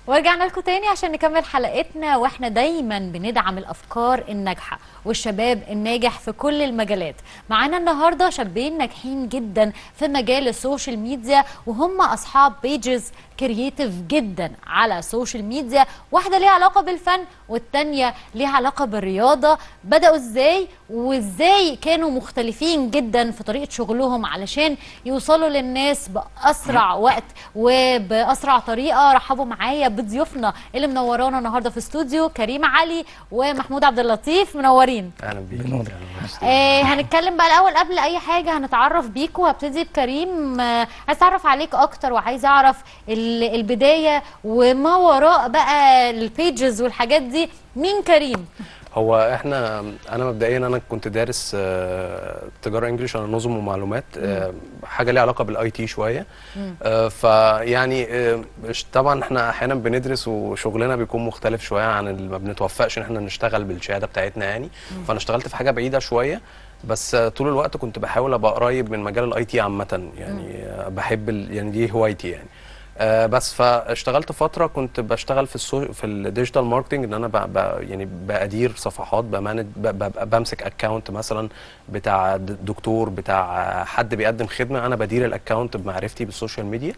ورجعنا لكم تاني عشان نكمل حلقتنا واحنا دايما بندعم الافكار الناجحه والشباب الناجح في كل المجالات معانا النهارده شابين ناجحين جدا في مجال السوشيال ميديا وهم اصحاب بيجز كرييتيف جدا على السوشيال ميديا واحده ليها علاقه بالفن والتانيه ليها علاقه بالرياضه بداوا ازاي وازاي كانوا مختلفين جدا في طريقه شغلهم علشان يوصلوا للناس باسرع وقت وباسرع طريقه رحبوا معايا بضيوفنا اللي منورانا النهارده في استوديو كريم علي ومحمود عبد اللطيف منورين اهلا بيك بنور. آه هنتكلم بقى الاول قبل اي حاجه هنتعرف بيكوا هبتدي بكريم آه عايز اتعرف عليك اكتر وعايز اعرف ال- البدايه وما وراء بقى البيجز والحاجات دي مين كريم هو احنا انا مبدئيا انا كنت دارس آه، تجاره انجليش على نظم ومعلومات آه، حاجه ليها علاقه بالاي تي شويه آه، فيعني آه، مش- طبعا احنا احيانا بندرس وشغلنا بيكون مختلف شويه عن اللي ما بنتوفقش ان احنا نشتغل بالشهاده بتاعتنا يعني فانا اشتغلت في حاجه بعيده شويه بس آه، طول الوقت كنت بحاول ابقى قريب من مجال الاي تي عامه يعني آه، بحب ال- يعني دي هوايتي يعني آه بس فاشتغلت فتره كنت بشتغل في السو... في الديجيتال ماركتنج ان انا ب... ب... يعني بادير صفحات بمانج ب... ب... بمسك اكونت مثلا بتاع د- دكتور بتاع حد بيقدم خدمه انا بدير الاكونت بمعرفتي بالسوشيال ميديا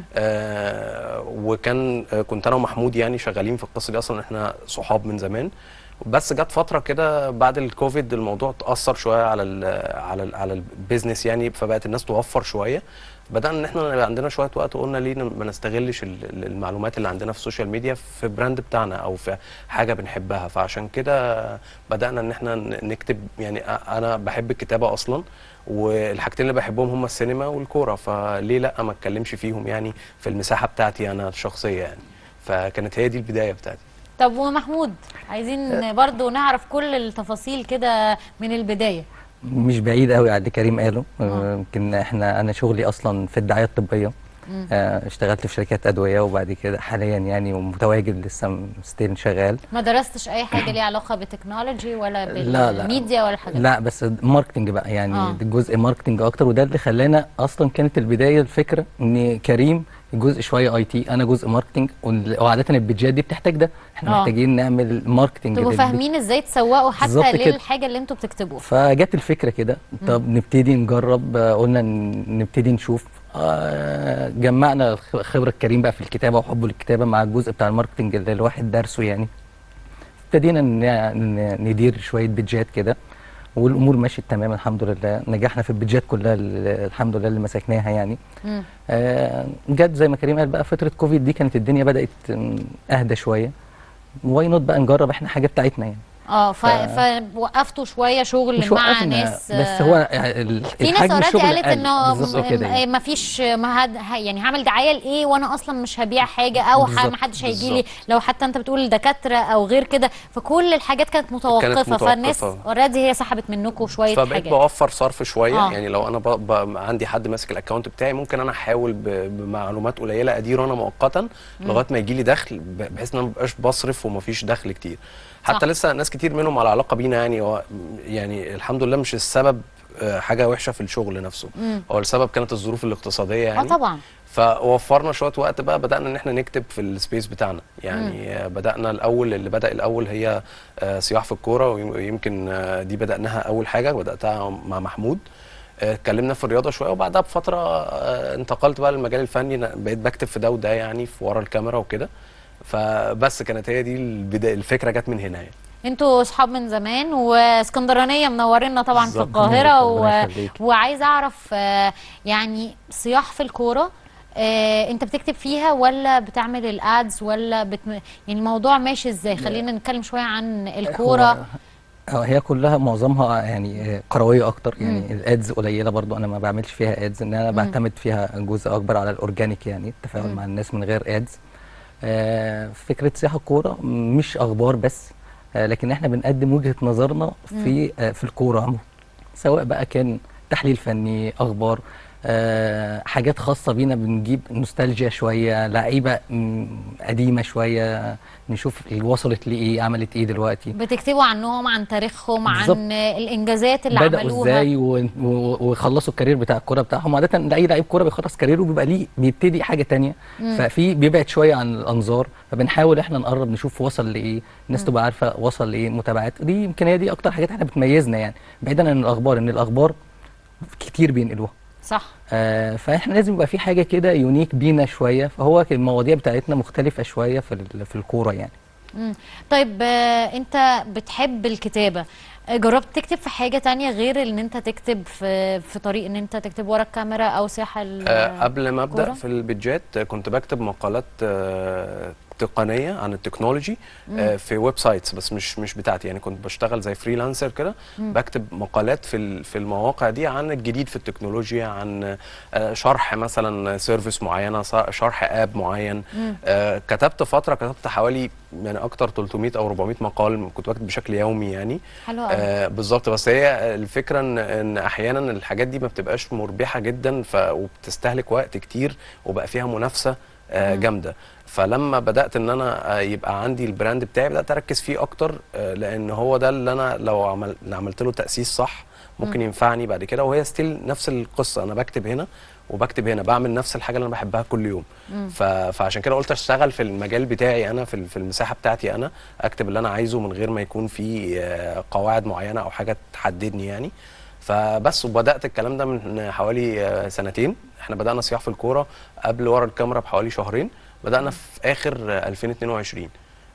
آه وكان آه كنت انا ومحمود يعني شغالين في القصه دي اصلا احنا صحاب من زمان بس جت فتره كده بعد الكوفيد الموضوع اتاثر شويه على ال على ال على البيزنس يعني فبقت الناس توفر شويه بدانا ان احنا يبقى عندنا شويه وقت وقلنا ليه ما نستغلش ال- ال- المعلومات اللي عندنا في السوشيال ميديا في براند بتاعنا او في حاجه بنحبها فعشان كده بدانا ان احنا ن- نكتب يعني أ- انا بحب الكتابه اصلا والحاجتين اللي بحبهم هم السينما والكوره فليه لا ما اتكلمش فيهم يعني في المساحه بتاعتي انا الشخصيه يعني فكانت هي دي البدايه بتاعتي طب ومحمود عايزين برضو نعرف كل التفاصيل كده من البدايه مش بعيد قوي على اللي كريم قاله آه. آه، يمكن احنا انا شغلي اصلا في الدعايه الطبيه آه، اشتغلت في شركات ادويه وبعد كده حاليا يعني ومتواجد لسه ستيل شغال ما درستش اي حاجه ليها علاقه بالتكنولوجي ولا لا، لا. بالميديا ولا حاجه لا بس ماركتنج بقى يعني آه. آه. جزء ماركتنج اكتر وده اللي خلانا اصلا كانت البدايه الفكره ان كريم جزء شويه اي تي انا جزء ماركتنج وال- وعاده البيدجات دي بتحتاج ده احنا آه. محتاجين نعمل ماركتنج تبقوا للبيج- فاهمين ازاي تسوقوا حتى بالظبط كده. للحاجه اللي انتوا بتكتبوها فجت الفكره كده طب نبتدي نجرب آه، قلنا ن- نبتدي نشوف آه، جمعنا خ- خبره كريم بقى في الكتابه وحبه للكتابه مع الجزء بتاع الماركتنج اللي الواحد دارسه يعني ابتدينا ن- ن- ندير شويه بيدجات كده والامور مشيت تمام الحمد لله نجحنا في البيدجات كلها ال- الحمد لله اللي مسكناها يعني مم. آه، جت زي ما كريم قال بقى فتره كوفيد دي كانت الدنيا بدات م، اهدى شويه واي نوت بقى نجرب احنا حاجه بتاعتنا يعني اه ف... فوقفتوا شويه شغل مش مع وقفنا ناس بس هو ال- في ناس الحجم اوريدي الشغل قالت قل. انه بالظبط كده يعني. ما فيش ما هد... ه- يعني هعمل دعايه لايه وانا اصلا مش هبيع حاجه او ح... بالظبط، ما حدش هيجي لي بالظبط. لو حتى انت بتقول دكاتره او غير كده فكل الحاجات كانت متوقفه, متوقفة. فالناس اوريدي هي سحبت منكم شويه فبقيت حاجات بوفر صرف شويه آه. آه. يعني لو انا ب... ب... عندي حد ماسك الاكونت بتاعي ممكن انا احاول ب... بمعلومات قليله اديره انا مؤقتا لغايه ما يجي لي دخل ب... بحيث ان انا ما بقاش بصرف ومفيش دخل كتير حتى صح. لسه ناس كتير منهم على علاقه بينا يعني هو يعني الحمد لله مش السبب آه، حاجه وحشه في الشغل نفسه هو السبب كانت الظروف الاقتصاديه اه يعني طبعا فوفرنا شويه وقت بقى بدانا ان احنا نكتب في السبيس بتاعنا يعني آه، بدانا الاول اللي بدا الاول هي آه، صياح في الكوره ويمكن آه، دي بداناها اول حاجه بداتها مع محمود آه، اتكلمنا في الرياضه شويه وبعدها بفتره آه، انتقلت بقى للمجال الفني أنا بقيت بكتب في ده وده يعني في ورا الكاميرا وكده فبس كانت هي دي البدايه الفكره جت من هنا يعني انتوا اصحاب من زمان واسكندرانيه منورينا طبعا في بالظبط. القاهره ربنا و... يخليك. وعايزه اعرف آه، يعني صياح في الكوره آه، انت بتكتب فيها ولا بتعمل الادز ولا بت... يعني الموضوع ماشي ازاي خلينا نتكلم شويه عن الكوره هو- هو هي كلها معظمها يعني كرويه اكتر يعني الادز قليله برضو انا ما بعملش فيها ادز ان انا بعتمد فيها جزء اكبر على الاورجانيك يعني التفاعل مع الناس من غير ادز آه فكره سياحه الكوره مش اخبار بس آه لكن احنا بنقدم وجهه نظرنا في آه في الكوره عموما سواء بقى كان تحليل فني اخبار آه حاجات خاصه بينا بنجيب نوستالجيا شويه لعيبه مم، قديمه شويه نشوف اللي وصلت لايه عملت ايه دلوقتي بتكتبوا عنهم عن تاريخهم بالظبط. عن الانجازات اللي بدأوا عملوها ازاي و- و- وخلصوا الكارير بتاع الكوره بتاعهم عاده اي لعيب كوره بيخلص كاريره بيبقى ليه بيبتدي حاجه تانية ففي بيبعد شويه عن الانظار فبنحاول احنا نقرب نشوف وصل لايه الناس تبقى عارفه وصل لايه متابعات دي يمكن هي دي اكتر حاجات احنا بتميزنا يعني بعيدا عن الاخبار ان الاخبار كتير بينقلوها صح آه فاحنا لازم يبقى في حاجه كده يونيك بينا شويه فهو المواضيع بتاعتنا مختلفه شويه في ال- في الكوره يعني مم. طيب آه، انت بتحب الكتابة آه، جربت تكتب في حاجة تانية غير ان انت تكتب في في طريق ان انت تكتب ورا الكاميرا او ساحة ال- آه، قبل ما ابدا الكورة؟ في البيدجات آه، كنت بكتب مقالات آه، تقنيه عن التكنولوجي آه، في ويب سايتس بس مش مش بتاعتي يعني كنت بشتغل زي فريلانسر كده بكتب مقالات في ال- في المواقع دي عن الجديد في التكنولوجيا عن آه، شرح مثلا سيرفيس معينه ص- شرح اب معين آه، كتبت فتره كتبت حوالي يعني اكتر 300 او 400 مقال كنت بكتب بشكل يومي يعني حلو قوي آه بالظبط بس هي الفكره ان ان احيانا الحاجات دي ما بتبقاش مربحه جدا ف وبتستهلك وقت كتير وبقى فيها منافسه آه جامده فلما بدات ان انا آه يبقى عندي البراند بتاعي بدات اركز فيه اكتر آه لان هو ده اللي انا لو عمل لو عملت له تاسيس صح ممكن ينفعني بعد كده وهي ستيل نفس القصه انا بكتب هنا وبكتب هنا بعمل نفس الحاجه اللي انا بحبها كل يوم ف... فعشان كده قلت اشتغل في المجال بتاعي انا في ال- في المساحه بتاعتي انا اكتب اللي انا عايزه من غير ما يكون في آه، قواعد معينه او حاجه تحددني يعني فبس وبدات الكلام ده من حوالي آه، سنتين احنا بدانا صياح في الكوره قبل ورا الكاميرا بحوالي شهرين بدانا في اخر آه، 2022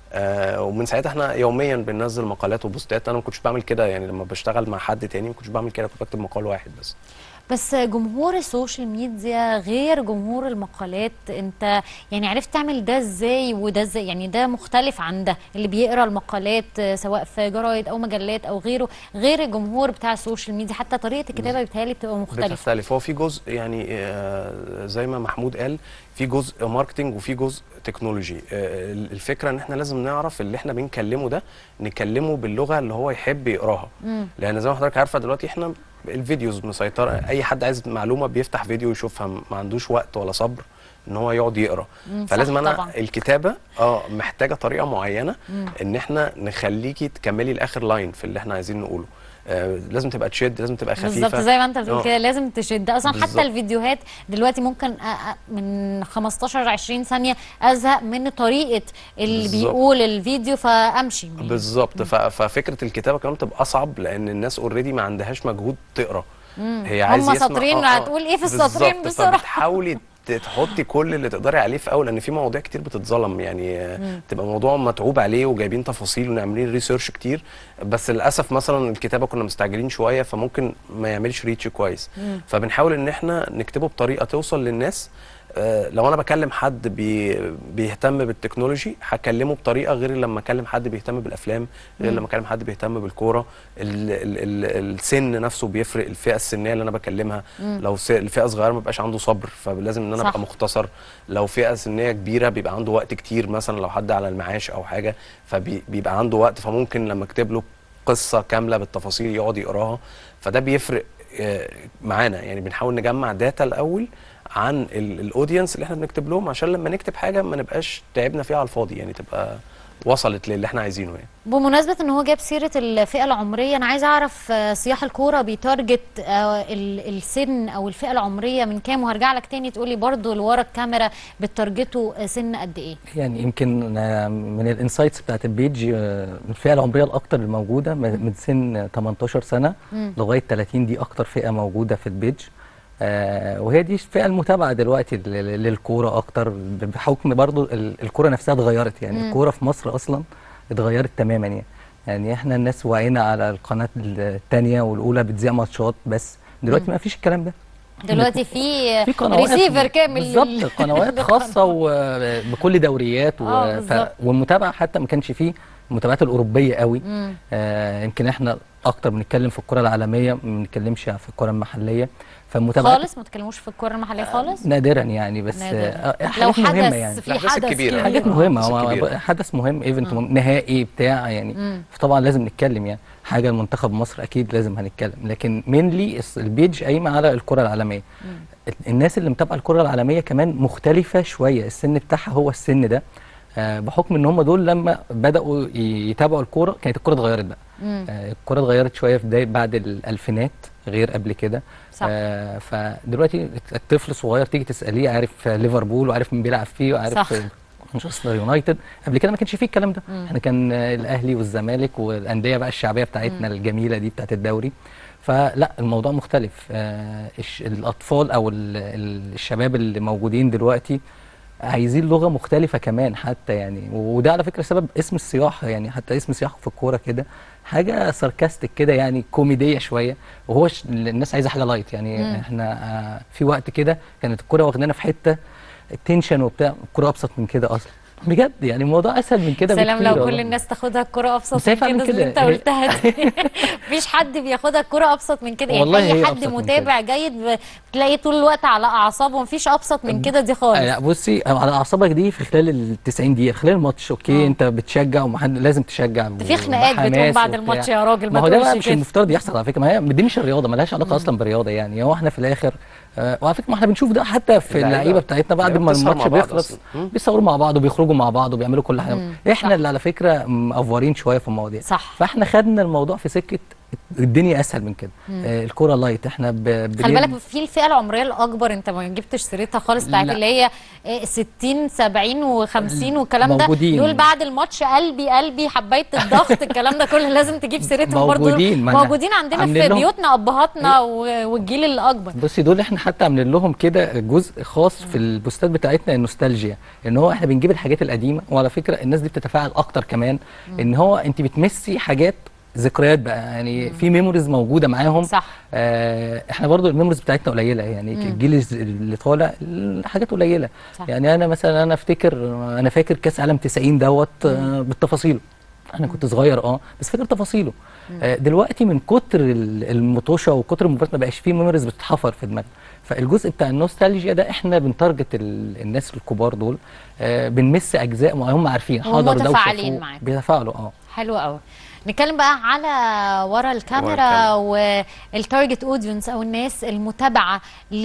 آه ومن ساعتها احنا يوميا بننزل مقالات وبوستات انا ما كنتش بعمل كده يعني لما بشتغل مع حد تاني ما كنتش بعمل كده كنت بكتب مقال واحد بس بس جمهور السوشيال ميديا غير جمهور المقالات انت يعني عرفت تعمل ده ازاي وده ازاي يعني ده مختلف عن ده اللي بيقرا المقالات آه، سواء في جرايد او مجلات او غيره غير الجمهور بتاع السوشيال ميديا حتى طريقة الكتابة بتهيألي بتبقى مختلفة بتختلف هو في جزء يعني آه، زي ما محمود قال في جزء ماركتنج وفي جزء تكنولوجي آه، الفكره ان احنا لازم نعرف اللي احنا بنكلمه ده نكلمه باللغه اللي هو يحب يقراها لان زي ما حضرتك عارفه دلوقتي احنا الفيديوز مسيطره اي حد عايز معلومه بيفتح فيديو يشوفها ما عندوش وقت ولا صبر ان هو يقعد يقرا مم، فلازم صح انا طبعاً. الكتابه اه محتاجه طريقه معينه ان احنا نخليكي تكملي الاخر لاين في اللي احنا عايزين نقوله آه لازم تبقى تشد لازم تبقى خفيفه بالظبط زي ما انت بتقول آه. كده لازم تشد اصلا بالظبط. حتى الفيديوهات دلوقتي ممكن أ- أ- من 15 20 ثانيه ازهق من طريقه اللي بالظبط. بيقول الفيديو فامشي بالظبط ف- ففكره الكتابه كمان بتبقى اصعب لان الناس اوريدي ما عندهاش مجهود تقرا هي هم عايز يسمع سطرين، هتقول إيه في السطرين بالظبط، بسرعة؟ فبتحاولي ت- تحطي كل اللي تقدري عليه في اول لان في مواضيع كتير بتتظلم يعني آه، تبقى موضوع متعوب عليه وجايبين تفاصيل ونعملين ريسيرش كتير بس للاسف مثلا الكتابه كنا مستعجلين شويه فممكن ما يعملش ريتش كويس فبنحاول ان احنا نكتبه بطريقه توصل للناس آه، لو انا بكلم حد بي بيهتم بالتكنولوجي هكلمه بطريقه غير لما اكلم حد بيهتم بالافلام غير لما اكلم حد بيهتم بالكوره ال ال ال السن نفسه بيفرق الفئه السنيه اللي انا بكلمها لو س- الفئه صغيره ما بيبقاش عنده صبر فلازم ان انا صح. ابقى مختصر لو فئه سنيه كبيره بيبقى عنده وقت كتير مثلا لو حد على المعاش او حاجه فبيبقى عنده وقت فممكن لما اكتب له قصه كامله بالتفاصيل يقعد يقراها فده بيفرق آه، معانا يعني بنحاول نجمع داتا الاول عن الاودينس اللي احنا بنكتب لهم عشان لما نكتب حاجه ما نبقاش تعبنا فيها على الفاضي يعني تبقى وصلت للي احنا عايزينه يعني بمناسبة ان هو جاب سيرة الفئة العمرية انا عايزة اعرف آه، صياح الكورة بيتارجت آه، ال- السن او الفئة العمرية من كام وهرجع لك تاني تقولي برضو اللي ورا الكاميرا بتارجته آه، سن قد ايه يعني يمكن آه، من الانسايتس بتاعت البيج آه، الفئه العمريه الاكتر الموجوده م- من سن 18 سنه لغايه 30 دي اكتر فئه موجوده في البيج آه، وهي دي الفئه المتابعه دلوقتي ل- ل- للكوره اكتر بحكم برضو ال- الكوره نفسها اتغيرت يعني الكوره في مصر اصلا اتغيرت تماما يعني يعني احنا الناس وعينا على القناه الثانيه والاولى بتذيع ماتشات بس دلوقتي ما فيش الكلام ده دلوقتي في في قنوات ريسيفر كامل بالظبط لل- قنوات خاصه وبكل دوريات و... آه، ف... بالظبط. والمتابعه حتى ما كانش فيه المتابعات الاوروبيه قوي آه يمكن احنا اكتر بنتكلم في الكره العالميه ما بنتكلمش في الكره المحليه فمتابعات خالص ما تكلموش في الكره المحليه خالص نادرا يعني بس نادراً. آه، لو حاجات مهمه حدث يعني في الأحداث حدث الكبيرة. كبير. حاجات آه، مهمه بس هو كبيرة. حدث مهم ايفنت مهم نهائي بتاع يعني فطبعا لازم نتكلم يعني حاجه المنتخب مصر اكيد لازم هنتكلم لكن مينلي البيج قايمه على الكره العالميه الناس اللي متابعه الكره العالميه كمان مختلفه شويه السن بتاعها هو السن ده آه، بحكم ان هم دول لما بداوا ي- يتابعوا الكوره كانت الكوره اتغيرت بقى مم. آه، الكوره اتغيرت شويه في بدايه بعد الالفينات غير قبل كده صح. آه فدلوقتي الطفل الصغير تيجي تساليه عارف ليفربول وعارف مين بيلعب فيه صح. وعارف آه، مانشستر يونايتد قبل كده ما كانش فيه الكلام ده مم. احنا كان آه، الاهلي والزمالك والانديه بقى الشعبيه بتاعتنا الجميله دي بتاعت الدوري فلا الموضوع مختلف آه الش- الاطفال او ال- ال- الشباب اللي موجودين دلوقتي عايزين لغه مختلفه كمان حتى يعني وده على فكره سبب اسم الصياح يعني حتى اسم صياح في الكوره كده حاجه ساركاستيك كده يعني كوميديه شويه وهو ش... الناس عايزه حاجه لايت يعني مم. احنا آه في وقت كده كانت الكوره واخدانا في حته التنشن وبتاع الكوره ابسط من كده اصلا بجد يعني الموضوع اسهل من كده سلام بكتير لو كل والله. الناس تاخدها الكرة ابسط بس من هي فعلا كده زي اللي كده. انت هي- قلتها دي مفيش حد بياخدها الكرة ابسط من كده يعني والله اي هي حد أبسط من متابع جيد بتلاقيه طول الوقت على اعصابه مفيش ابسط من كده دي آه، خالص لا بصي على اعصابك دي في خلال ال 90 دقيقه خلال الماتش اوكي آه. انت بتشجع ومحد لازم تشجع ده في خناقات بتقوم بحماس بعد وبتاع. الماتش يا راجل ما ما هو ده بقى تقولش مش كده المفترض يحصل على فكره ما هي دي مش الرياضه مالهاش علاقه اصلا بالرياضه يعني هو احنا في الاخر آه وعلى فكره ما احنا بنشوف ده حتى في اللعيبة- اللعيبه بتاعتنا بعد اللعيبة ما بتسهر الماتش مع بعض بيخلص أصلاً. مم. بيصوروا مع بعض وبيخرجوا مع بعض وبيعملوا كل حاجه مم. احنا صح. اللي على فكره مأفورين شويه في المواضيع صح فاحنا خدنا الموضوع في سكه الدنيا اسهل من كده آه الكوره لايت احنا ب... خلي بنبني- بالك في الفئه العمريه الاكبر انت ما جبتش سيرتها خالص بتاعت لا. اللي هي إيه 60 70 و50 والكلام ده موجودين. دول بعد الماتش قلبي قلبي حبيت الضغط الكلام ده كله لازم تجيب سيرتهم برضه موجودين، ما أنا موجودين عندنا عاملين في لهم- بيوتنا ابهاتنا و- والجيل الاكبر بصي دول احنا حتى عاملين لهم كده جزء خاص في البوستات بتاعتنا النوستالجيا ان هو احنا بنجيب الحاجات القديمه وعلى فكره الناس دي بتتفاعل اكتر كمان ان هو انت بتمسي حاجات ذكريات بقى يعني في ميموريز موجوده معاهم صح. آه احنا برضو الميموريز بتاعتنا قليله يعني الجيل الز- اللي طالع الحاجات قليله صح. يعني انا مثلا انا افتكر انا فاكر كاس عالم 90 دوت آه بالتفاصيله انا كنت صغير اه بس فاكر تفاصيله آه دلوقتي من كتر ال- المطوشه وكتر المباريات ما بقاش فيه ميموريز بتتحفر في دماغنا فالجزء بتاع النوستالجيا ده احنا بنتارجت ال- الناس الكبار دول آه بنمس اجزاء ما هم عارفين هم حضروا ده متفاعلين وشافوه. معاك. بيتفاعلوا اه حلو قوي نتكلم بقى على ورا الكاميرا والتارجت اودينس او الناس المتابعه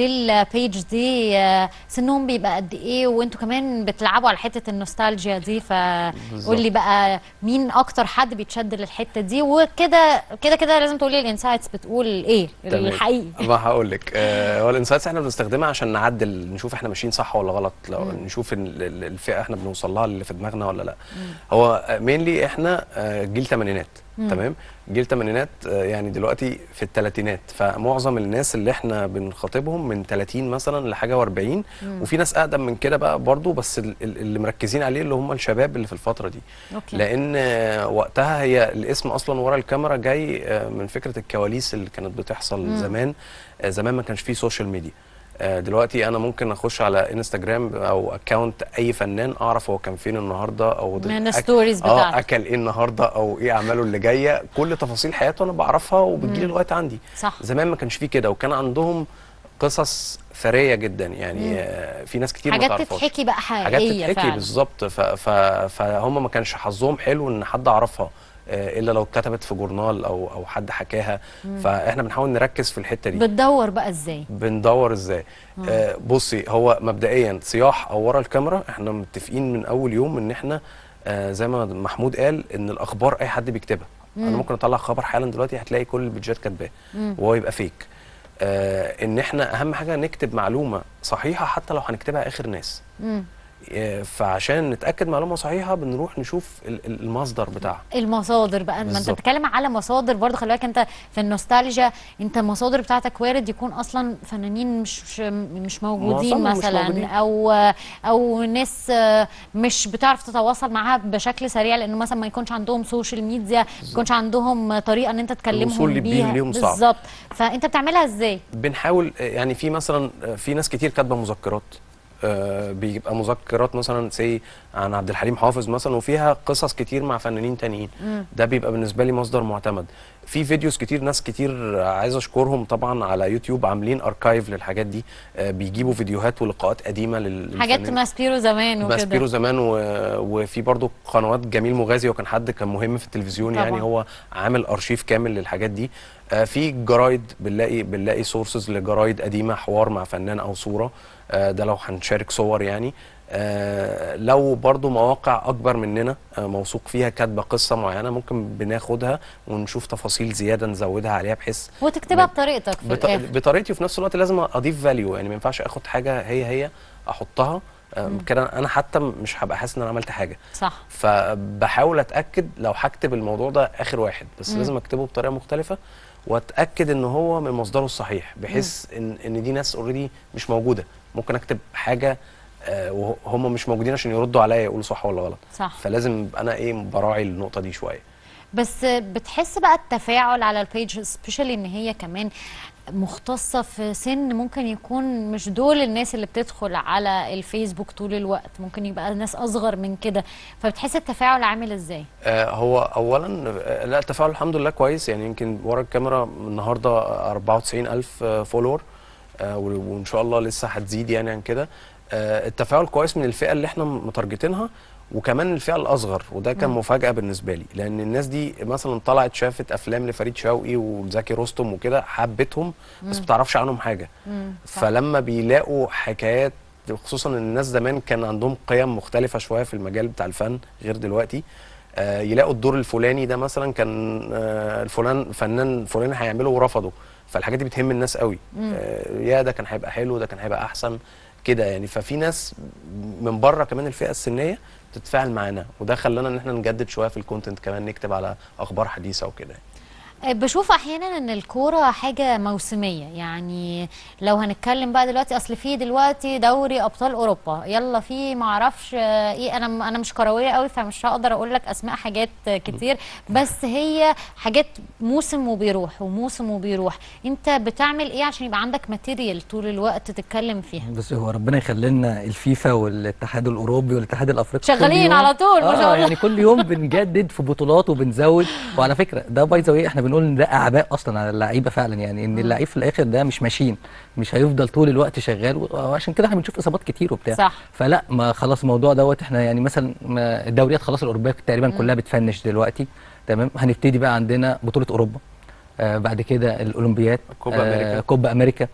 للبيج دي آه، سنهم بيبقى قد ايه وانتوا كمان بتلعبوا على حته النوستالجيا دي فقول لي بقى مين اكتر حد بيتشد للحته دي وكده كده كده لازم تقولي الانسايتس بتقول ايه تمام. الحقيقي ما هقول لك آه، هو الانسايتس احنا بنستخدمها عشان نعدل نشوف احنا ماشيين صح ولا غلط لو نشوف ال- ال- الفئه احنا بنوصل لها اللي في دماغنا ولا لا هو مينلي احنا آه، جيل ثمانينات تمام جيل ثمانينات يعني دلوقتي في الثلاثينات فمعظم الناس اللي احنا بنخاطبهم من 30 مثلا لحاجه و40 وفي ناس اقدم من كده بقى برضو بس ال- ال- اللي مركزين عليه اللي هم الشباب اللي في الفتره دي أوكي. لان آه، وقتها هي الاسم اصلا ورا الكاميرا جاي آه، من فكره الكواليس اللي كانت بتحصل زمان آه، زمان ما كانش فيه سوشيال ميديا آه، دلوقتي انا ممكن اخش على انستجرام او اكونت اي فنان اعرف هو كان فين النهارده او د- من أك- الستوريز اه بتاعته. اكل ايه النهارده او ايه اعماله اللي جايه كل تفاصيل حياته انا بعرفها وبتجيلي لغايه عندي صح. زمان ما كانش فيه كده وكان عندهم قصص ثريه جدا يعني آه، في ناس كتير ما حاجات تعرفهاش تتحكي بقى حاجات حقيقيه تتحكي فعلا بالظبط ف- ف- فهم ما كانش حظهم حلو ان حد عرفها آه، الا لو اتكتبت في جورنال او او حد حكاها فاحنا بنحاول نركز في الحته دي بتدور بقى ازاي بندور ازاي آه بصي هو مبدئيا صياح او ورا الكاميرا احنا متفقين من اول يوم ان احنا آه زي ما محمود قال ان الاخبار اي حد بيكتبها انا ممكن اطلع خبر حالا دلوقتي هتلاقي كل البيدجات كاتباه وهو يبقى فيك آه ان احنا اهم حاجه نكتب معلومه صحيحه حتى لو هنكتبها اخر ناس مم. آه، فعشان نتاكد معلومه صحيحه بنروح نشوف ال- ال- المصدر بتاعها المصادر بقى ما انت بالظبط. بتتكلم على مصادر برضه خلي بالك انت في النوستالجيا انت المصادر بتاعتك وارد يكون اصلا فنانين مش مش, مش موجودين معظمهم مش مثلا موجودين. او او ناس آه، مش بتعرف تتواصل معاها بشكل سريع لانه مثلا ما يكونش عندهم سوشيال ميديا ما يكونش عندهم طريقه ان انت تكلمهم الوصول بيها بيهم صعب. بالظبط فانت بتعملها ازاي بنحاول آه، يعني في مثلا آه، في ناس كتير كاتبه مذكرات آه، بيبقى مذكرات مثلا سي عن عبد الحليم حافظ مثلا وفيها قصص كتير مع فنانين تانيين ده بيبقى بالنسبه لي مصدر معتمد في فيديوز كتير ناس كتير عايز اشكرهم طبعا على يوتيوب عاملين اركايف للحاجات دي آه، بيجيبوا فيديوهات ولقاءات قديمه لل حاجات للفنانين. ماسبيرو زمان وكده ماسبيرو زمان و... وفي برضو قنوات جميل مغازي وكان حد كان مهم في التلفزيون طبعاً. يعني هو عامل ارشيف كامل للحاجات دي آه في جرايد بنلاقي بنلاقي سورسز لجرايد قديمه حوار مع فنان او صوره آه ده لو هنشارك صور يعني آه لو برضو مواقع اكبر مننا آه موثوق فيها كاتبه قصه معينه ممكن بناخدها ونشوف تفاصيل زياده نزودها عليها بحيث وتكتبها ب- بطريقتك في بط... الاخر بطريقتي وفي نفس الوقت لازم اضيف فاليو يعني ما ينفعش اخد حاجه هي هي احطها آه، كده انا حتى مش هبقى حاسس ان انا عملت حاجه صح فبحاول اتاكد لو هكتب الموضوع ده اخر واحد بس مم. لازم اكتبه بطريقه مختلفه واتاكد ان هو من مصدره الصحيح بحيث ان ان دي ناس اوريدي مش موجوده ممكن اكتب حاجه آه، وهم مش موجودين عشان يردوا عليا يقولوا صح ولا غلط صح فلازم أبقى انا ايه براعي النقطه دي شويه بس بتحس بقى التفاعل على البيج سبيشالي ان هي كمان مختصة في سن ممكن يكون مش دول الناس اللي بتدخل على الفيسبوك طول الوقت ممكن يبقى ناس اصغر من كده فبتحس التفاعل عامل ازاي آه، هو اولا آه، لا التفاعل الحمد لله كويس يعني يمكن ورا الكاميرا النهارده 94 الف فولور وان شاء الله لسه هتزيد يعني عن كده آه، التفاعل كويس من الفئه اللي احنا متارجتينها وكمان الفئه الاصغر وده كان مم. مفاجاه بالنسبه لي لان الناس دي مثلا طلعت شافت افلام لفريد شوقي وزكي رستم وكده حبتهم بس مم. ما بتعرفش عنهم حاجه مم، صح. فلما بيلاقوا حكايات خصوصا ان الناس زمان كان عندهم قيم مختلفه شويه في المجال بتاع الفن غير دلوقتي آه يلاقوا الدور الفلاني ده مثلا كان آه الفلان فنان فلاني هيعمله ورفضه فالحاجات دي بتهم الناس قوي مم. آه يا ده كان هيبقى حلو ده كان هيبقى احسن كده يعني ففي ناس من بره كمان الفئه السنيه بتتفاعل معانا وده خلانا ان احنا نجدد شويه في الكونتنت كمان نكتب على اخبار حديثه وكده يعني. بشوف احيانا ان الكوره حاجه موسميه يعني لو هنتكلم بقى دلوقتي اصل في دلوقتي دوري ابطال اوروبا يلا في معرفش آه، ايه انا انا مش كرويه قوي فمش هقدر اقول لك اسماء حاجات آه، كتير بس هي حاجات موسم وبيروح وموسم وبيروح انت بتعمل ايه عشان يبقى عندك ماتيريال طول الوقت تتكلم فيها بس هو ربنا يخلي لنا الفيفا والاتحاد الاوروبي والاتحاد الافريقي كل شغالين يوم- على طول، ما شاء آه الله. يعني كل يوم بنجدد في بطولات وبنزود وعلى فكره ده باي ذا واي احنا بنقول ان ده اعباء اصلا على اللعيبه فعلا يعني ان اللعيب في الاخر ده مش ماشين مش هيفضل طول الوقت شغال وعشان كده احنا بنشوف اصابات كتير وبتاع صح. فلا ما خلاص الموضوع دوت احنا يعني مثلا ما الدوريات خلاص الاوروبيه تقريبا كلها بتفنش دلوقتي تمام هنبتدي بقى عندنا بطوله اوروبا آه بعد كده الاولمبياد كوبا أمريكا. كوبا امريكا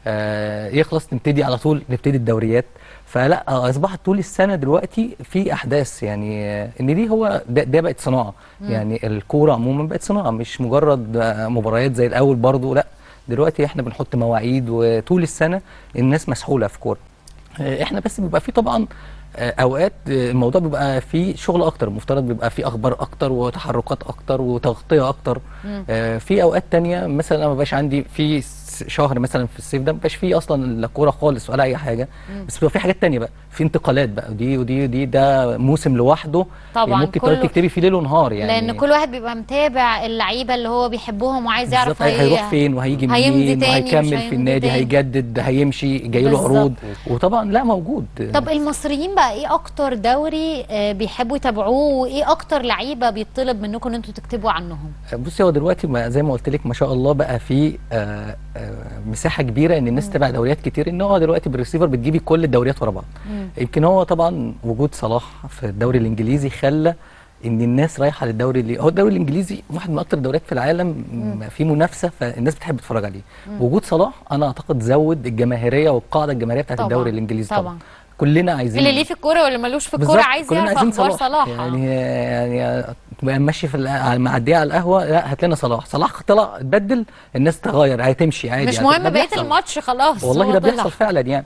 آه يخلص نبتدي على طول نبتدي الدوريات فلا آه، اصبحت طول السنه دلوقتي في احداث يعني آه، ان دي هو ده, ده بقت صناعه يعني الكوره عموما بقت صناعه مش مجرد آه، مباريات زي الاول برضو لا دلوقتي احنا بنحط مواعيد وطول السنه الناس مسحوله في كوره آه، احنا بس بيبقى في طبعا آه، اوقات آه، الموضوع بيبقى فيه شغل اكتر المفترض بيبقى فيه اخبار اكتر وتحركات اكتر وتغطيه اكتر آه، في اوقات تانية مثلا انا ما بقاش عندي في س- شهر مثلا في الصيف ده ما بقاش فيه اصلا لا كوره خالص ولا اي حاجه بس بيبقى في حاجات تانية بقى في انتقالات بقى ودي ودي ودي ده موسم لوحده طبعاً، ممكن كله- تقعدي تكتبي فيه ليل ونهار يعني لان كل واحد بيبقى متابع اللعيبه اللي هو بيحبهم وعايز يعرف بالظبط هي- هيروح فين وهيجي هيمضي منين تاني مش وهيكمل في هيمضي النادي تاني. هيجدد هيمشي جاي له بالظبط. عروض وطبعا لا موجود طب المصريين بقى ايه اكتر دوري آه، بيحبوا يتابعوه وايه اكتر لعيبه بيطلب منكم ان انتوا تكتبوا عنهم بصي هو دلوقتي ما زي ما قلت لك ما شاء الله بقى في آه، آه، مساحه كبيره ان الناس تتابع دوريات كتير ان هو دلوقتي بالريسيفر بتجيبي كل الدوريات ورا بعض يمكن هو طبعا وجود صلاح في الدوري الانجليزي خلى ان الناس رايحه للدوري اللي هو الدوري الانجليزي واحد من اكتر الدوريات في العالم م- فيه منافسه فالناس بتحب تتفرج عليه وجود صلاح انا اعتقد زود الجماهيريه والقاعده الجماهيريه بتاعت طبعاً، الدوري الانجليزي طبعا, طبعا. كلنا عايزين اللي ليه في الكوره واللي ملوش في الكوره بالظبط، عايز كلنا يعرف عايزين اخبار صلاح يعني يعني تبقى ماشي في الع- معديه على القهوه لا هات لنا صلاح صلاح طلع اتبدل الناس تغير هتمشي عادي مش يعني مهم ده بقيه بيحصل. الماتش خلاص والله هو ده طلع. بيحصل فعلا يعني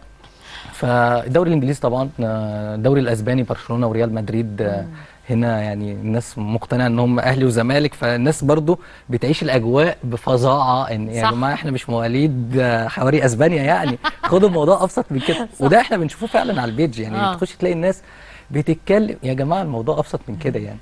فالدوري الانجليزي طبعا آه، الدوري الاسباني برشلونه وريال مدريد آه، هنا يعني الناس مقتنعه ان هم اهلي وزمالك فالناس برضو بتعيش الاجواء بفظاعه ان يا صح. جماعه احنا مش مواليد آه، حواري اسبانيا يعني خدوا الموضوع ابسط من كده وده احنا بنشوفه فعلا على البيج يعني آه. تخش تلاقي الناس بتتكلم يا جماعه الموضوع ابسط من كده يعني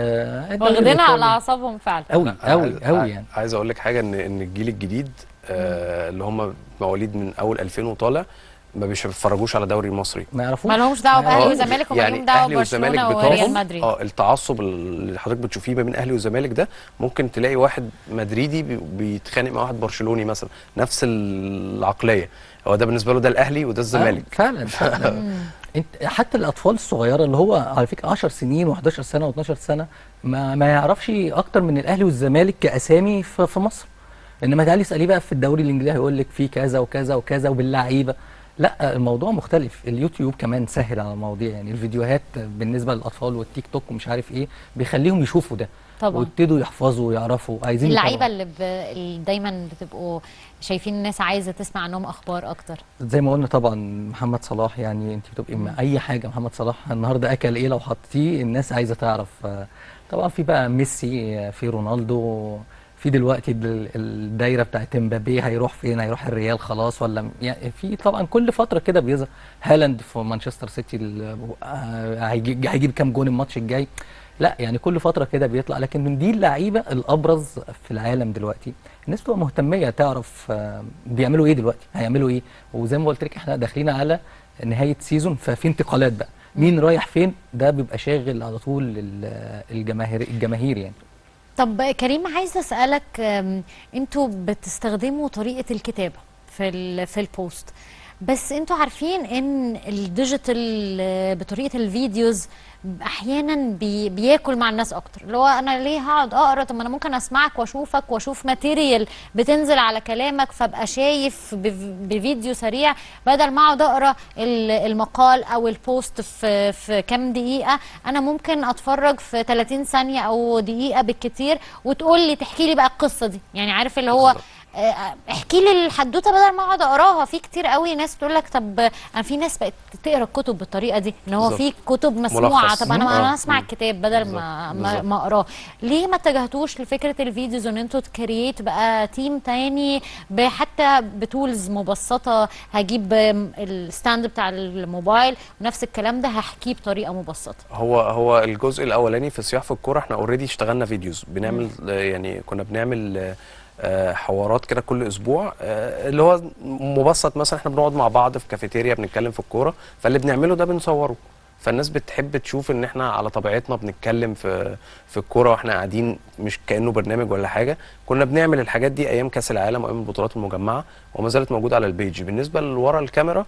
آه الدوري واخدينها على الإيطالي- اعصابهم فعلا قوي قوي عايز- قوي يعني عايز اقول لك حاجه ان ان الجيل الجديد آه اللي هم مواليد من اول 2000 وطالع ما بيتفرجوش على الدوري المصري ما يعرفوش ما لهمش دعوه ما باهلي يعرفوش. وزمالك وما يعني لهم دعوه اهلي والزمالك ببرشلونه وريال بتوعهم مدريد اه التعصب اللي حضرتك بتشوفيه ما بين اهلي والزمالك ده ممكن تلاقي واحد مدريدي بي- بيتخانق مع واحد برشلوني مثلا نفس العقليه هو ده بالنسبه له ده الاهلي وده الزمالك آه فعلا فعلا انت حتى الاطفال الصغيره اللي هو على فكره 10 سنين و11 سنه و12 سنه ما, ما يعرفش اكتر من الاهلي والزمالك كاسامي في, في مصر انما تعالي اساليه بقى في الدوري الانجليزي هيقول لك في كذا وكذا وكذا وباللعيبه لا الموضوع مختلف اليوتيوب كمان سهل على المواضيع يعني الفيديوهات بالنسبه للاطفال والتيك توك ومش عارف ايه بيخليهم يشوفوا ده طبعا. ويبتدوا يحفظوا ويعرفوا عايزين اللعيبه يتابعوا. اللي, ب... اللي دايما بتبقوا شايفين الناس عايزه تسمع عنهم اخبار اكتر زي ما قلنا طبعا محمد صلاح يعني انت بتبقي مع اي حاجه محمد صلاح النهارده اكل ايه لو حطيتيه الناس عايزه تعرف آه، طبعا في بقى ميسي آه، في رونالدو في دلوقتي ال- الدايره بتاعت امبابي هيروح فين هيروح الريال خلاص ولا م- يعني في طبعا كل فتره كده بيظهر هالاند في مانشستر سيتي ال- آه، هيجيب هيجيب كام جون الماتش الجاي لا يعني كل فتره كده بيطلع لكن من دي اللعيبه الابرز في العالم دلوقتي الناس بتبقى مهتميه تعرف آه، بيعملوا ايه دلوقتي هيعملوا ايه وزي ما قلت لك احنا داخلين على نهايه سيزون ففي انتقالات بقى مين رايح فين ده بيبقى شاغل على طول ال- الجماهير الجماهير يعني طب كريم عايزه اسالك أم، انتوا بتستخدموا طريقه الكتابه في ال... في البوست بس انتوا عارفين ان الديجيتال آه، بطريقه الفيديوز احيانا بي... بياكل مع الناس اكتر اللي هو انا ليه هقعد اقرا طب ما انا ممكن اسمعك واشوفك واشوف ماتيريال بتنزل على كلامك فابقى شايف بف- بفيديو سريع بدل ما اقعد اقرا ال- المقال او البوست في في كام دقيقه انا ممكن اتفرج في 30 ثانيه او دقيقه بالكتير وتقول لي تحكي لي بقى القصه دي يعني عارف اللي هو بالظبط. آه، احكي لي الحدوته بدل ما اقعد اقراها في كتير قوي ناس تقول لك طب انا في ناس بقت تقرا الكتب بالطريقه دي ان هو بالظبط. في كتب مسموعه ملخص. طب انا مم. انا آه. اسمع مم. الكتاب بدل ما بالظبط. ما, بالظبط. ما اقراه ليه ما اتجهتوش لفكره الفيديوز ان انتوا تكريت بقى تيم تاني ب- حتى بتولز مبسطه هجيب آم، الستاند بتاع الموبايل ونفس الكلام ده هحكيه بطريقه مبسطه هو هو الجزء الاولاني في الصياح في الكوره احنا اوريدي اشتغلنا فيديوز بنعمل آه، يعني كنا بنعمل آه، آه، حوارات كده كل اسبوع آه، اللي هو مبسط مثلا احنا بنقعد مع بعض في كافيتيريا بنتكلم في الكوره فاللي بنعمله ده بنصوره فالناس بتحب تشوف ان احنا على طبيعتنا بنتكلم في في الكوره واحنا قاعدين مش كانه برنامج ولا حاجه كنا بنعمل الحاجات دي ايام كاس العالم وايام البطولات المجمعه وما زالت موجوده على البيج بالنسبه لورا الكاميرا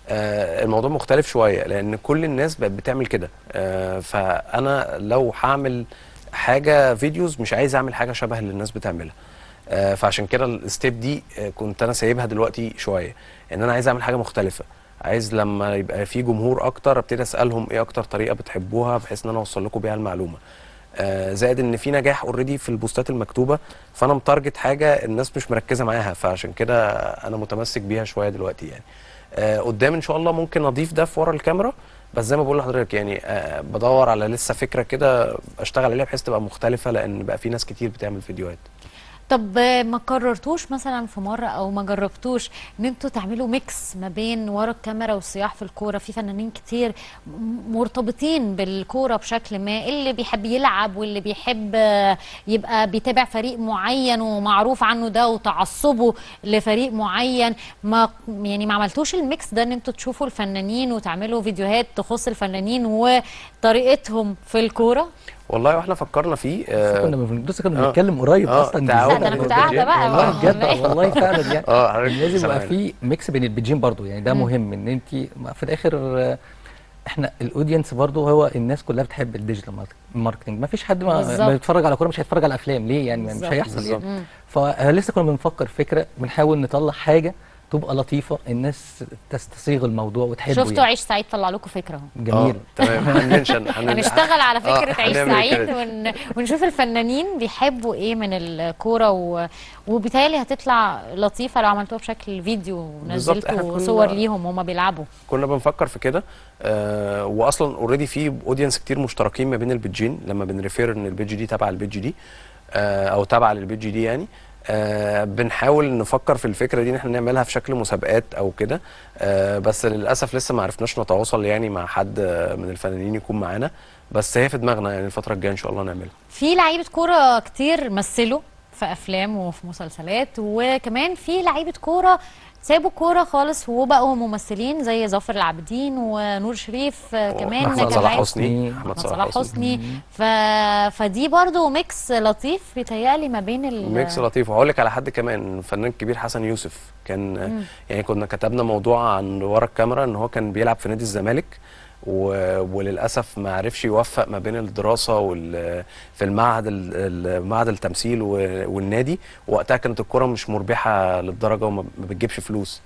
آه، الموضوع مختلف شويه لان كل الناس بقت بتعمل كده آه، فانا لو هعمل حاجه فيديوز مش عايز اعمل حاجه شبه اللي الناس بتعملها آه، فعشان كده الستيب دي آه، كنت انا سايبها دلوقتي شويه ان انا عايز اعمل حاجه مختلفه عايز لما يبقى في جمهور اكتر ابتدي اسالهم ايه اكتر طريقه بتحبوها بحيث ان انا اوصل لكم بيها المعلومه آه، زائد ان في نجاح اوريدي في البوستات المكتوبه فانا متارجت حاجه الناس مش مركزه معاها فعشان كده انا متمسك بيها شويه دلوقتي يعني آه، قدام ان شاء الله ممكن اضيف ده في ورا الكاميرا بس زي ما بقول لحضرتك يعني آه، بدور على لسه فكره كده اشتغل عليها بحيث تبقى مختلفه لان بقى في ناس كتير بتعمل فيديوهات طب آه، ما قررتوش مثلا في مره او ما جربتوش ان انتوا تعملوا ميكس ما بين ورا الكاميرا والصياح في الكوره في فنانين كتير م- مرتبطين بالكوره بشكل ما اللي بيحب يلعب واللي بيحب آه، يبقى بيتابع فريق معين ومعروف عنه ده وتعصبه لفريق معين ما يعني ما عملتوش الميكس ده ان انتوا تشوفوا الفنانين وتعملوا فيديوهات تخص الفنانين وطريقتهم في الكوره والله واحنا فكرنا فيه آه، كنا بن- لسه كنا آه. بنتكلم قريب آه، اصلا تعاون لا ده انا بالذات كنت قاعده بقى والله ما- بجد آه، والله فعلا يعني اه حضرتك لازم يبقى سامعني. في ميكس بين البيجين برضو يعني ده مهم ان انت في الاخر آه، احنا الاودينس برضو هو الناس كلها بتحب الديجيتال مارك- ماركتنج ما فيش حد ما بالظبط. ما بيتفرج على كوره مش هيتفرج على افلام ليه يعني مش بالظبط. هيحصل بالظبط. يعني فلسه كنا بنفكر فكره بنحاول نطلع حاجه تبقى لطيفه الناس تستصيغ الموضوع وتحبه شفتوا يعني عيش سعيد طلع لكم فكره اهو جميل اه تمام هنمنشن هن- هنشتغل على آه، فكره عيش هنعمل سعيد كده. ون... ونشوف الفنانين بيحبوا ايه من الكوره و... وبالتالي هتطلع لطيفه لو عملتوها بشكل فيديو بالظبط، إحنا ونزلتوا كنا- صور ليهم وهما بيلعبوا كنا بنفكر في كده آه واصلا اوريدي في اودينس كتير مشتركين ما بين البيجين لما بنريفير ان البيج دي تابعه للبيج دي آه او تابعه للبيج دي يعني آه بنحاول نفكر في الفكره دي ان احنا نعملها في شكل مسابقات او كده آه بس للاسف لسه ما عرفناش نتواصل يعني مع حد آه، من الفنانين يكون معانا بس هي في دماغنا يعني الفتره الجايه ان شاء الله نعملها في لعيبه كوره كتير مثلوا في افلام وفي مسلسلات وكمان في لعيبه كوره سابوا كوره خالص وبقوا ممثلين زي ظافر العابدين ونور شريف آه، كمان أحمد كان صلاح عايز- حسني أحمد احمد صلاح صلاح حسني حسني ف... فدي برضو ميكس لطيف بيتهيألي ما بين ال... ميكس لطيف وهقول لك على حد كمان الفنان الكبير حسن يوسف كان يعني كنا كتبنا موضوع عن ورا الكاميرا ان هو كان بيلعب في نادي الزمالك و... وللاسف ما عرفش يوفق ما بين الدراسه وال... في المعهد ال- ال- معهد التمثيل و... والنادي وقتها كانت الكره مش مربحه للدرجه وما ما بتجيبش فلوس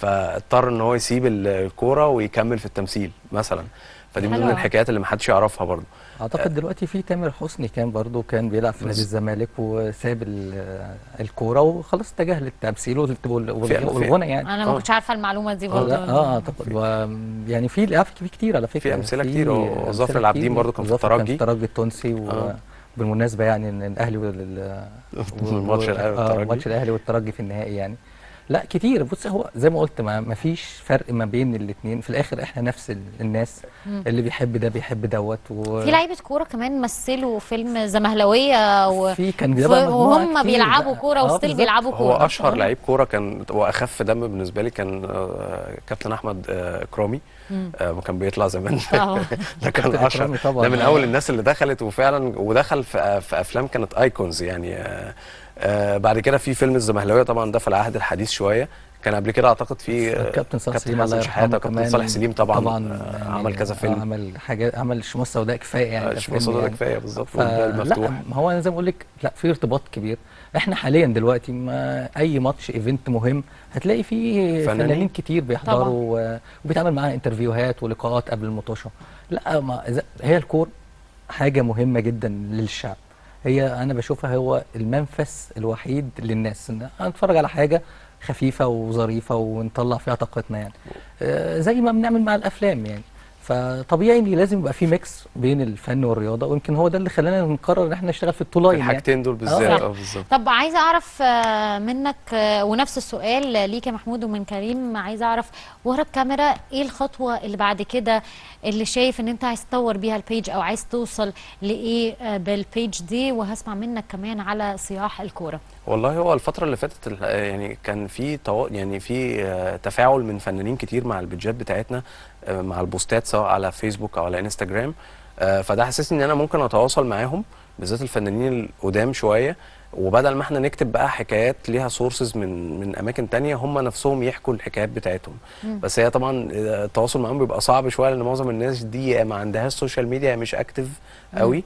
فاضطر ان هو يسيب ال- الكوره ويكمل في التمثيل مثلا فدي من حلو ضمن أوي. الحكايات اللي محدش يعرفها برضه اعتقد دلوقتي في تامر حسني كان برضو كان بيلعب في نادي بس- الزمالك وساب ال- الكوره وخلاص اتجه للتمثيل وال- وال- في- والغنى يعني انا ما آه. كنتش عارفه المعلومه دي اه برضو لا اه اعتقد و يعني في لا في كتير على فكره في أمثلة في كتير، و- أمثلة وظافر العابدين كتير. برضو كان في ظافر كان الترجي. في الترجي التونسي آه. وبالمناسبه يعني ان الاهلي وال الماتش الأهلي والترجي. ماتش الاهلي والترجي في النهائي يعني لا كتير بص هو زي ما قلت ما, ما فيش فرق ما بين الاثنين في الاخر احنا نفس ال- الناس اللي بيحب ده بيحب دوت و... في لعيبه كوره كمان مثلوا فيلم زمهلويه و... في كان ده ف- بقى مجموعة وهم كتير بيلعبوا بقى. كوره آه، وستيل بالظبط. بيلعبوا هو كوره اشهر آه. لعيب كوره كان واخف دم بالنسبه لي كان آه، كابتن احمد آه، اكرامي آه، كان بيطلع زمان طبعا. ده كان كابتن اشهر إكرامي طبعا. ده من اول الناس اللي دخلت وفعلا ودخل في في افلام كانت ايكونز يعني آه، آه، بعد كده في فيلم الزمهلاويه طبعا ده في العهد الحديث شويه كان قبل كده اعتقد في آه، كابتن صالح سليم حسن الله شحاته يرحمه وكابتن كمان صالح سليم طبعا, طبعا آه، يعني عمل كذا آه، فيلم عمل حاجات عمل شموع سوداء كفايه يعني مش كفيلم ده يعني. كفايه بالظبط ف- والباب لا المفتوح ما هو انا زي ما بقول لك لا في ارتباط كبير احنا حاليا دلوقتي ما اي ماتش ايفنت مهم هتلاقي فيه فنانين. فنانين كتير بيحضروا و- وبيتعمل معاها انترفيوهات ولقاءات قبل المطوشه لا ما إذا- هي الكور حاجه مهمه جدا للشعب هي انا بشوفها هو المنفس الوحيد للناس ان نتفرج على حاجه خفيفه وظريفه ونطلع فيها طاقتنا يعني آه، زي ما بنعمل مع الافلام يعني فطبيعي ان لازم يبقى في ميكس بين الفن والرياضه ويمكن هو ده اللي خلانا نقرر ان احنا نشتغل في الطولاين يعني الحاجتين دول بالذات صح. اه بالظبط طب عايزه اعرف آه، منك آه، ونفس السؤال ليك يا محمود ومن كريم عايزه اعرف ورا الكاميرا ايه الخطوه اللي بعد كده اللي شايف ان انت عايز تطور بيها البيج او عايز توصل لايه آه، بالبيج دي وهسمع منك كمان على صياح الكوره والله هو الفترة اللي فاتت ال- يعني كان في تو... يعني في آه، تفاعل من فنانين كتير مع البيدجات بتاعتنا آه، مع البوستات سواء على فيسبوك او على انستجرام آه، فده حسسني ان انا ممكن اتواصل معاهم بالذات الفنانين القدام شوية وبدل ما احنا نكتب بقى حكايات ليها سورسز من من اماكن تانية هم نفسهم يحكوا الحكايات بتاعتهم بس هي طبعا آه، التواصل معاهم بيبقى صعب شوية لان معظم الناس دي يا ما عندهاش سوشيال ميديا يا مش اكتف قوي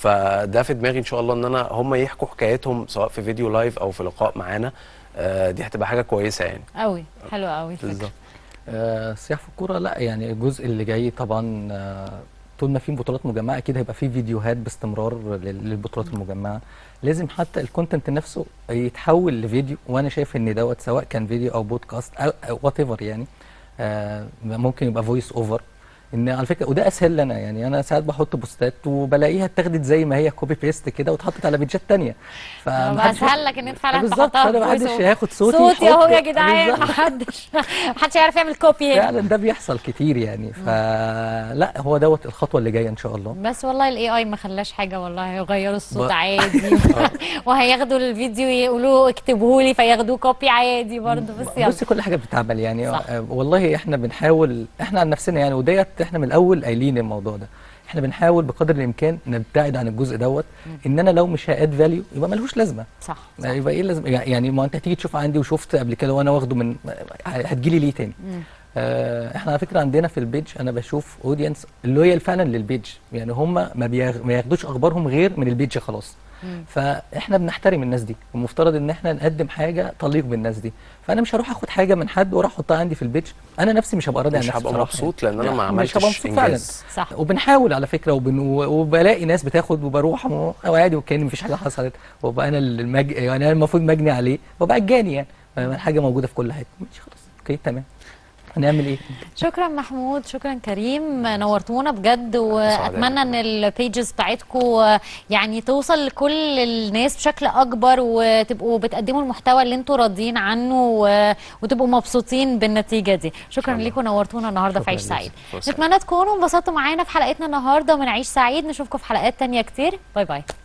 فده في دماغي ان شاء الله ان انا هم يحكوا حكايتهم سواء في فيديو لايف او في لقاء معانا آه، دي هتبقى حاجه كويسه يعني قوي حلو قوي الفكره بالظبط آه، السياحه في الكوره لا يعني الجزء اللي جاي طبعا آه، طول ما في بطولات مجمعه اكيد هيبقى في فيديوهات باستمرار لل- للبطولات المجمعه لازم حتى الكونتنت نفسه يتحول لفيديو وانا شايف ان دوت سواء كان فيديو او بودكاست او وات ايفر يعني آه، ممكن يبقى فويس اوفر ان على فكره وده اسهل لنا يعني انا ساعات بحط بوستات وبلاقيها اتاخدت زي ما هي كوبي بيست كده واتحطت على بيتجات تانية فمحدش- اسهل لك ان انت فعلا بالظبط تحطها فانا في محدش voice over. هياخد صوتي صوتي اهو يحط- يا جدعان بالظبط. محدش محدش يعرف يعمل كوبي هنا فعلا ده بيحصل كتير يعني فلا هو دوت الخطوه اللي جايه ان شاء الله بس والله الاي اي ما خلاش حاجه والله هيغيروا الصوت ب- عادي وهياخدوا الفيديو يقولوا اكتبوه لي فياخدوه كوبي عادي برضه بس يلا بصي كل حاجه بتتعمل يعني صح. آه، والله احنا بنحاول احنا عن نفسنا يعني وديت احنا من الاول قايلين الموضوع ده احنا بنحاول بقدر الامكان نبتعد عن الجزء دوت ان انا لو مش هاد فاليو يبقى ملوش لازمه صح, صح. يعني يبقى ايه لازم يعني ما انت هتيجي تشوف عندي وشفت قبل كده وانا واخده من هتجيلي ليه تاني آه احنا على فكره عندنا في البيج انا بشوف اودينس لويال فعلا للبيج يعني هم ما, بياخ ما ياخدوش اخبارهم غير من البيج خلاص فاحنا بنحترم الناس دي المفترض ان احنا نقدم حاجه تليق بالناس دي فانا مش هروح اخد حاجه من حد واروح احطها عندي في البيج انا نفسي مش هبقى راضي عن مش نفسي هبقى بصراحة مبسوط يعني. لان انا لا، ما مش هبقى عملتش مبسوط فعلا انجاز صح وبنحاول على فكره وبن... وبلاقي ناس بتاخد وبروح م- عادي وكأن مفيش حاجه حصلت وبقى انا المج... يعني انا المفروض مجني عليه وبقى الجاني يعني الحاجه موجوده في كل حته ماشي خلاص اوكي تمام هنعمل ايه شكرا محمود شكرا كريم نورتونا بجد واتمنى ان البيجز بتاعتكم يعني توصل لكل الناس بشكل اكبر وتبقوا بتقدموا المحتوى اللي انتوا راضيين عنه و- وتبقوا مبسوطين بالنتيجه دي شكرا الله. لكم نورتونا النهارده في شكراً عيش ليك. سعيد فرصة. نتمنى تكونوا انبسطتوا معانا في حلقتنا النهارده من عيش سعيد نشوفكم في حلقات تانية كتير باي باي